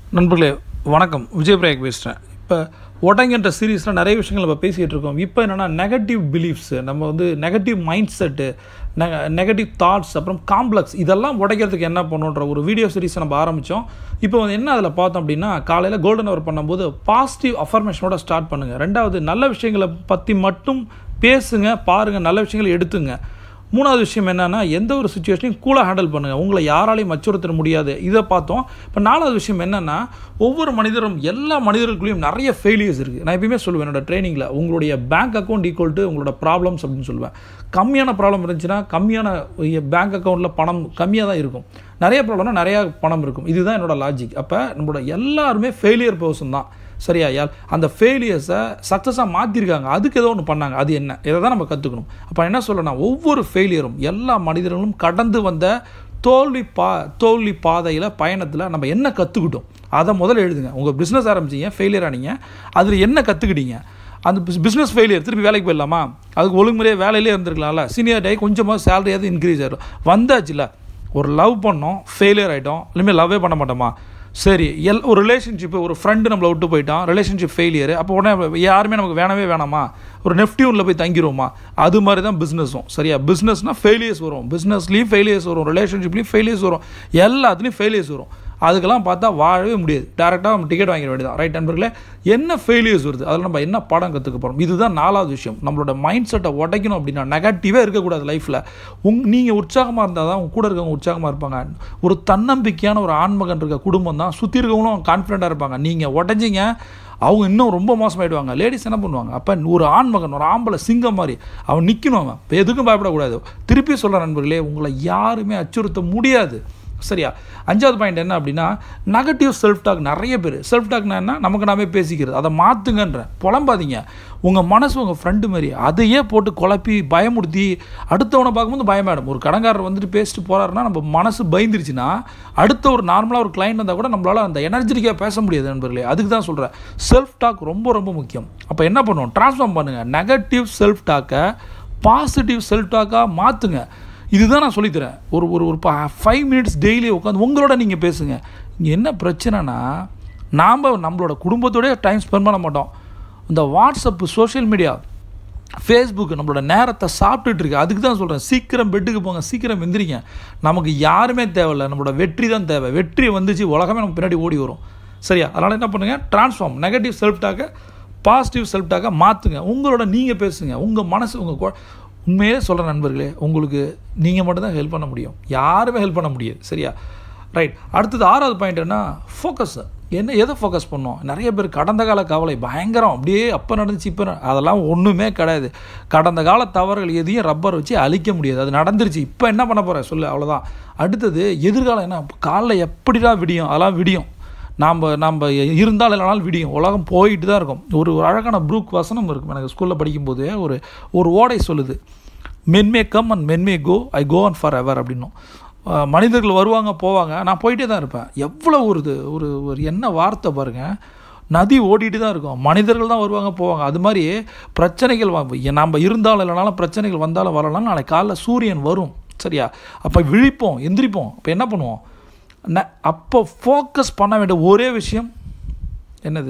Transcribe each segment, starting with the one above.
நண்பர்களே வணக்கம் விஜய் பிரயாக் பேசுகிறேன் இப்போ ஒட்டங்கன்ற சீரீஸில் நிறைய விஷயங்கள் நம்ம பேசிகிட்டு இருக்கோம் இப்போ என்னென்னா நெகட்டிவ் பிலீஃப்ஸு நம்ம வந்து நெகட்டிவ் மைண்ட் செட்டு நெ நெகட்டிவ் தாட்ஸ் அப்புறம் காம்ப்ளெக்ஸ் இதெல்லாம் உடைக்கிறதுக்கு என்ன பண்ணுன்ற ஒரு வீடியோ சீரிஸை நம்ம ஆரம்பித்தோம் இப்போ வந்து என்ன அதில் பார்த்தோம் அப்படின்னா காலையில் கோல்டன் அவர் பண்ணும்போது பாசிட்டிவ் அஃபர்மேஷனோட ஸ்டார்ட் பண்ணுங்கள் ரெண்டாவது நல்ல விஷயங்களை பற்றி மட்டும் பேசுங்க பாருங்கள் நல்ல விஷயங்களை எடுத்துங்க மூணாவது விஷயம் என்னென்னா எந்த ஒரு சுச்சுவேஷனையும் கூலாக ஹேண்டில் பண்ணுங்கள் உங்களை யாராலையும் அச்சுறுத்த முடியாது இதை பார்த்தோம் இப்போ நாலாவது விஷயம் என்னென்னா ஒவ்வொரு மனிதரும் எல்லா மனிதர்களுக்குள்ளேயும் நிறைய ஃபெயிலியர்ஸ் இருக்குது நான் எப்பயுமே சொல்லுவேன் என்னோட ட்ரைனிங்கில் உங்களுடைய பேங்க் அக்கௌண்ட் ஈக்குவல் டு உங்களோட ப்ராப்ளம்ஸ் அப்படின்னு சொல்லுவேன் கம்மியான ப்ராப்ளம் இருந்துச்சுன்னா கம்மியான பேங்க் அக்கௌண்ட்டில் பணம் கம்மியாக தான் இருக்கும் நிறைய ப்ராப்ளம்னா நிறையா பணம் இருக்கும் இதுதான் என்னோட லாஜிக் அப்போ நம்மளோட எல்லாருமே ஃபெயிலியர் பர்சன் தான் சரியா யார் அந்த ஃபெயிலியர்ஸை சக்ஸஸாக மாற்றிருக்காங்க அதுக்கு ஏதோ ஒன்று பண்ணாங்க அது என்ன இதை தான் நம்ம கற்றுக்கணும் அப்போ என்ன சொல்லணும் ஒவ்வொரு ஃபெயிலியரும் எல்லா மனிதர்களும் கடந்து வந்த தோல்வி பா தோல்வி பாதையில் பயணத்தில் நம்ம என்ன கற்றுக்கிட்டோம் அதை முதல்ல எழுதுங்க உங்கள் பிஸ்னஸ் ஆரம்பிச்சிங்க ஃபெயிலியர் ஆனீங்க அதில் என்ன கற்றுக்கிட்டீங்க அந்த பிஸ்னஸ் ஃபெயிலியர் திருப்பி வேலைக்கு போயிடலாமா அதுக்கு ஒழுங்குமுறையாக வேலையிலே இருந்திருக்கலாம்ல சீனியர் ஆகி கொஞ்சமாக சேலரியாவது இன்க்ரீஸ் ஆகிடும் வந்தாச்சுல ஒரு லவ் பண்ணோம் ஃபெயிலியர் ஆகிட்டோம் இனிமேல் லவ்வே பண்ண மாட்டோமா சரி எல் ஒரு ரிலேஷன்ஷிப்பு ஒரு ஃப்ரெண்டு நம்மளை விட்டு போயிட்டான் ரிலேஷன்ஷிப் ஃபெயிலியர் அப்போ உடனே யாருமே நமக்கு வேணவே வேணாமா ஒரு நெஃப்டியூனில் போய் தங்கிடுவோமா அது மாதிரி தான் பிஸ்னஸும் சரியா பிஸ்னஸ்னால் ஃபெயிலியர்ஸ் வரும் பிஸ்னஸ்லேயும் ஃபெயிலியர்ஸ் வரும் ரிலேஷன்ஷிப்லேயும் ஃபெயிலியர்ஸ் வரும் எல்லாத்துலேயும் ஃபெயிலியர்ஸ் வரும் அதுக்கெல்லாம் பார்த்தா வாழவே முடியாது டேரெக்டாக நம்ம டிக்கெட் வாங்கிட வேண்டியதான் ரைட் நண்பர்களே என்ன ஃபெயிலியர்ஸ் வருது அதில் நம்ம என்ன பாடம் கற்றுக்க போகிறோம் இதுதான் நாலாவது விஷயம் நம்மளோட மைண்ட் செட்டை உடைக்கணும் அப்படின்னா நெகட்டிவே இருக்கக்கூடாது லைஃப்பில் உங் நீங்கள் உற்சாகமாக இருந்தால் தான் உங்க கூட இருக்கவங்க உற்சாகமாக இருப்பாங்க ஒரு தன்னம்பிக்கையான ஒரு ஆண்மகன் இருக்க குடும்பம் தான் சுற்றி இருக்கவங்களும் கான்ஃபிடென்ட்டாக இருப்பாங்க நீங்கள் உடஞ்சிங்க அவங்க இன்னும் ரொம்ப மோசமாயிடுவாங்க லேடிஸ் என்ன பண்ணுவாங்க அப்போ ஒரு ஆண்மகன் ஒரு ஆம்பளை சிங்கம் மாதிரி அவன் நிற்கணும் அவன் இப்போ எதுக்கும் பயப்படக்கூடாது திருப்பி சொல்கிற நண்பர்களே உங்களை யாருமே அச்சுறுத்த முடியாது சரியா அஞ்சாவது பாயிண்ட் என்ன அப்படின்னா நெகட்டிவ் செல்ஃப் டாக் நிறைய பேர் செல்ஃப் டாக்னா என்ன நமக்கு நாமே பேசிக்கிறது அதை மாற்றுங்கன்ற புலம்பாதீங்க உங்கள் மனசு உங்கள் ஃப்ரெண்டு மாதிரி அதையே போட்டு குழப்பி பயமுறுத்தி அடுத்தவனை பார்க்கும்போது பயமாயிடும் ஒரு கடங்காரர் வந்துட்டு பேசிட்டு போகிறாருன்னா நம்ம மனசு பயந்துருச்சுன்னா அடுத்த ஒரு நார்மலாக ஒரு கிளைண்ட் வந்தால் கூட நம்மளால் அந்த எனர்ஜெட்டிக்காக பேச முடியாது நண்பர்களே அதுக்கு தான் சொல்கிறேன் செல்ஃப் டாக் ரொம்ப ரொம்ப முக்கியம் அப்போ என்ன பண்ணுவோம் ட்ரான்ஸ்ஃபார்ம் பண்ணுங்கள் நெகட்டிவ் செல்ஃப் டாக்கை பாசிட்டிவ் செல்ஃப் டாக்காக மாற்றுங்க இதுதான் நான் சொல்லித்தரேன் ஒரு ஒரு ஒரு ஃபைவ் மினிட்ஸ் டெய்லி உட்காந்து உங்களோட நீங்கள் பேசுங்க இங்கே என்ன பிரச்சனைனா நாம் நம்மளோட குடும்பத்தோடய டைம் ஸ்பெண்ட் பண்ண மாட்டோம் இந்த வாட்ஸ்அப்பு சோஷியல் மீடியா ஃபேஸ்புக் நம்மளோட நேரத்தை சாப்பிட்டுட்டு இருக்கு அதுக்கு தான் சொல்கிறேன் சீக்கிரம் பெட்டுக்கு போங்க சீக்கிரம் எந்திரிங்க நமக்கு யாருமே தேவையில்லை நம்மளோட வெற்றி தான் தேவை வெற்றி வந்துச்சு உலகமே நம்ம பின்னாடி ஓடி வரும் சரியா அதனால் என்ன பண்ணுங்கள் ட்ரான்ஸ்ஃபார்ம் நெகட்டிவ் செல்ஃப் டாக்கை பாசிட்டிவ் செல்ஃப் டாக்கை மாற்றுங்க உங்களோட நீங்கள் பேசுங்க உங்கள் மனசு உங்கள் உண்மையே சொல்கிற நண்பர்களே உங்களுக்கு நீங்கள் மட்டும்தான் ஹெல்ப் பண்ண முடியும் யாருமே ஹெல்ப் பண்ண முடியாது சரியா ரைட் அடுத்தது ஆறாவது பாயிண்ட் என்ன ஃபோக்கஸ் என்ன எதை ஃபோக்கஸ் பண்ணோம் நிறைய பேர் கடந்த கால கவலை பயங்கரம் அப்படியே அப்போ நடந்துச்சு இப்போ அதெல்லாம் ஒன்றுமே கிடையாது கடந்த கால தவறுகள் எதையும் ரப்பர் வச்சு அழிக்க முடியாது அது நடந்துருச்சு இப்போ என்ன பண்ண போகிறேன் சொல்லு அவ்வளோதான் அடுத்தது எதிர்காலம் என்ன காலைல எப்படிலாம் விடியும் அதெல்லாம் விடியும் நாம் நம்ம இருந்தால் இல்லைனாலும் விடியும் உலகம் போயிட்டு தான் இருக்கும் ஒரு அழகான ப்ரூக் வசனம் இருக்கும் எனக்கு ஸ்கூலில் படிக்கும்போது ஒரு ஒரு ஓடை சொல்லுது men may come and men may go I go and for ever அப்படின்னும் மனிதர்கள் வருவாங்க போவாங்க நான் போயிட்டே தான் இருப்பேன் எவ்வளோ ஒரு இது ஒரு ஒரு என்ன வார்த்தை பாருங்கள் நதி ஓடிட்டு தான் இருக்கும் மனிதர்கள் தான் வருவாங்க போவாங்க அது மாதிரி பிரச்சனைகள் நம்ம இருந்தாலும் இல்லைனாலும் பிரச்சனைகள் வந்தாலும் வரலாம் நாளைக்கு காலைல சூரியன் வரும் சரியா அப்போ விழிப்போம் எந்திரிப்போம் அப்போ என்ன பண்ணுவோம் ந அப்போ ஃபோக்கஸ் பண்ண வேண்டிய ஒரே விஷயம் என்னது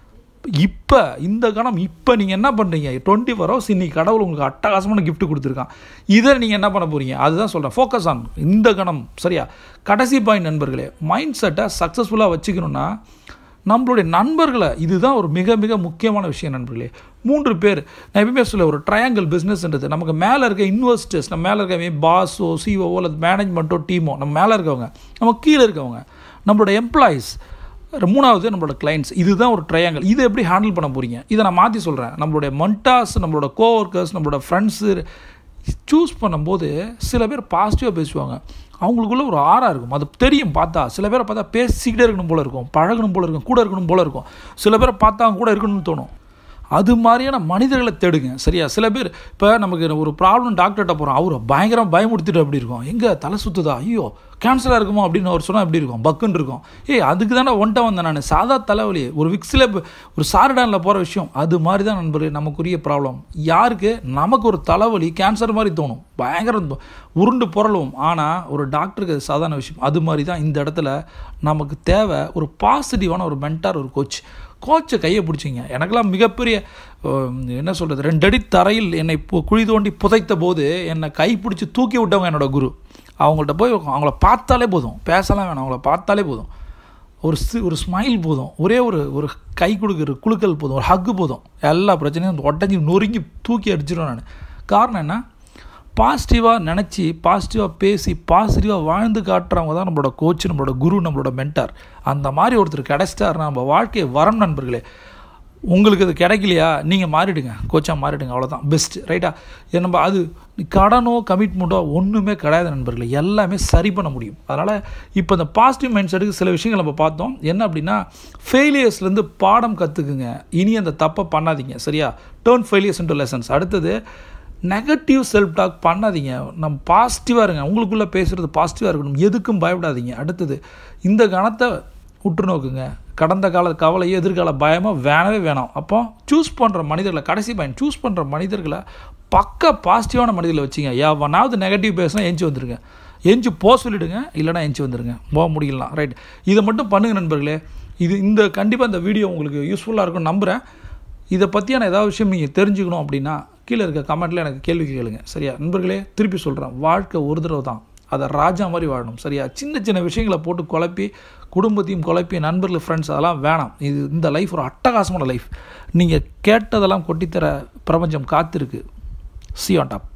இப்போ இந்த கணம் இப்போ நீங்கள் என்ன பண்ணுறீங்க டுவெண்ட்டி ஃபோர் ஹவர்ஸ் இன்றைக்கி கடவுள் உங்களுக்கு அட்டகாசமான கிஃப்ட் கொடுத்துருக்கான் இதை நீங்கள் என்ன பண்ண போகிறீங்க அதுதான் சொல்கிறேன் ஃபோக்கஸ் ஆன் இந்த கணம் சரியா கடைசி பாயிண்ட் நண்பர்களே மைண்ட் செட்டை சக்ஸஸ்ஃபுல்லாக வச்சுக்கணுன்னா நம்மளுடைய நண்பர்களை இதுதான் ஒரு மிக மிக முக்கியமான விஷயம் நண்பர்களே மூன்று பேர் நான் எப்பவுமே சொல்ல ஒரு ட்ரையாங்கிள் பிஸ்னஸ்ன்றது நமக்கு மேலே இருக்க இன்வெஸ்டர்ஸ் நம்ம மேலே இருக்க பாஸோ சிஓஓ அல்லது மேனேஜ்மெண்ட்டோ டீமோ நம்ம மேலே இருக்கவங்க நம்ம கீழே இருக்கவங்க நம்மளோட எம்ப்ளாயீஸ் மூணாவது நம்மளோட கிளைண்ட்ஸ் இதுதான் ஒரு ட்ரையாங்கல் இதை எப்படி ஹேண்டில் பண்ண போகிறீங்க இதை நான் மாற்றி சொல்கிறேன் நம்மளுடைய மண்டாஸ் நம்மளோட கோஒர்க்கர்ஸ் நம்மளோட ஃப்ரெண்ட்ஸு சூஸ் பண்ணும்போது சில பேர் பாசிட்டிவாக பேசுவாங்க அவங்களுக்குள்ள ஒரு ஆறாக இருக்கும் அது தெரியும் பார்த்தா சில பேரை பார்த்தா பேசிக்கிட்டே இருக்கணும் போல இருக்கும் பழகணும் போல இருக்கும் கூட இருக்கணும் போல இருக்கும் சில பேரை பார்த்தா அவங்க கூட இருக்கணும்னு தோணும் அது மாதிரியான மனிதர்களை தேடுங்க சரியா சில பேர் இப்போ நமக்கு ஒரு ப்ராப்ளம் டாக்டர்கிட்ட போகிறோம் அவர் பயங்கரம் பயமுடுத்திட்டு அப்படி இருக்கும் எங்கே தலை சுற்றுதா ஐயோ கேன்சராக இருக்குமோ அப்படின்னு அவர் சொன்னால் எப்படி இருக்கும் பக்குன்னு இருக்கும் ஏய் அதுக்கு தானே ஒன்ட்ட வந்தேன் நான் சாதா தலைவலி ஒரு விக்ஸில் ஒரு சாரிடானில் போகிற விஷயம் அது மாதிரி தான் நண்பர்களே நமக்குரிய ப்ராப்ளம் யாருக்கு நமக்கு ஒரு தலைவலி கேன்சர் மாதிரி தோணும் பயங்கர உருண்டு புரளுவோம் ஆனால் ஒரு டாக்டருக்கு அது சாதாரண விஷயம் அது மாதிரி தான் இந்த இடத்துல நமக்கு தேவை ஒரு பாசிட்டிவான ஒரு மென்டார் ஒரு கோச் கோச்சை கையை பிடிச்சிங்க எனக்கெல்லாம் மிகப்பெரிய என்ன சொல்கிறது ரெண்டடி தரையில் என்னை குழி தோண்டி புதைத்த போது என்னை கை பிடிச்சி தூக்கி விட்டவங்க என்னோட குரு அவங்கள்ட்ட போய் அவங்கள பார்த்தாலே போதும் பேசலாம் வேணாம் அவங்கள பார்த்தாலே போதும் ஒரு சி ஒரு ஸ்மைல் போதும் ஒரே ஒரு ஒரு கை கொடுக்குற குழுக்கள் போதும் ஒரு ஹக்கு போதும் எல்லா பிரச்சனையும் உடஞ்சி நொறுங்கி தூக்கி அடிச்சிடுவேன் நான் காரணம் என்ன பாசிட்டிவாக நினச்சி பாசிட்டிவாக பேசி பாசிட்டிவாக வாழ்ந்து காட்டுறவங்க தான் நம்மளோட கோச் நம்மளோட குரு நம்மளோட மென்டார் அந்த மாதிரி ஒருத்தர் கிடைச்சிட்டாருன்னா நம்ம வாழ்க்கையை வரம் நண்பர்களே உங்களுக்கு அது கிடைக்கலையா நீங்கள் மாறிடுங்க கோச்சாக மாறிடுங்க அவ்வளோதான் பெஸ்ட் ரைட்டா நம்ம அது கடனோ கமிட்மெண்ட்டோ ஒன்றுமே கிடையாது நண்பர்களே எல்லாமே சரி பண்ண முடியும் அதனால் இப்போ இந்த பாசிட்டிவ் மைண்ட் செட்டுக்கு சில விஷயங்கள் நம்ம பார்த்தோம் என்ன அப்படின்னா ஃபெயிலியர்ஸ்லேருந்து பாடம் கற்றுக்குங்க இனி அந்த தப்பை பண்ணாதீங்க சரியா டேர்ன் ஃபெயிலியர்ஸ் இன்ட்டு லெசன்ஸ் அடுத்தது நெகட்டிவ் செல்ஃப் டாக் பண்ணாதீங்க நம்ம பாசிட்டிவாக இருங்க உங்களுக்குள்ளே பேசுகிறது பாசிட்டிவாக இருக்கணும் எதுக்கும் பயப்படாதீங்க அடுத்தது இந்த கணத்தை உற்று நோக்குங்க கடந்த கால கவலையோ எதிர்கால பயமோ வேணவே வேணாம் அப்போ சூஸ் பண்ணுற மனிதர்களை கடைசி பயன் சூஸ் பண்ணுற மனிதர்களை பக்க பாசிட்டிவான மனிதர்களை வச்சிங்க எவனாவது நெகட்டிவ் பேசினா எஞ்சி வந்துருங்க எஞ்சி போக சொல்லிவிடுங்க இல்லைனா எஞ்சி வந்துருங்க போக முடியலாம் ரைட் இதை மட்டும் பண்ணுங்கள் நண்பர்களே இது இந்த கண்டிப்பாக இந்த வீடியோ உங்களுக்கு யூஸ்ஃபுல்லாக இருக்கும்னு நம்புகிறேன் இதை பற்றியான ஏதாவது விஷயம் நீங்கள் தெரிஞ்சுக்கணும் அப்படின்னா கீழே இருக்க கமெண்ட்டில் எனக்கு கேள்வி கேளுங்க சரியா நண்பர்களே திருப்பி சொல்கிறேன் வாழ்க்கை ஒரு தடவை தான் அதை ராஜா மாதிரி வாழணும் சரியா சின்ன சின்ன விஷயங்களை போட்டு குழப்பி குடும்பத்தையும் குழப்பி நண்பர்கள் ஃப்ரெண்ட்ஸ் அதெல்லாம் வேணாம் இது இந்த லைஃப் ஒரு அட்டகாசமான லைஃப் நீங்கள் கேட்டதெல்லாம் கொட்டித்தர பிரபஞ்சம் காத்திருக்கு சி ஆன் டாப்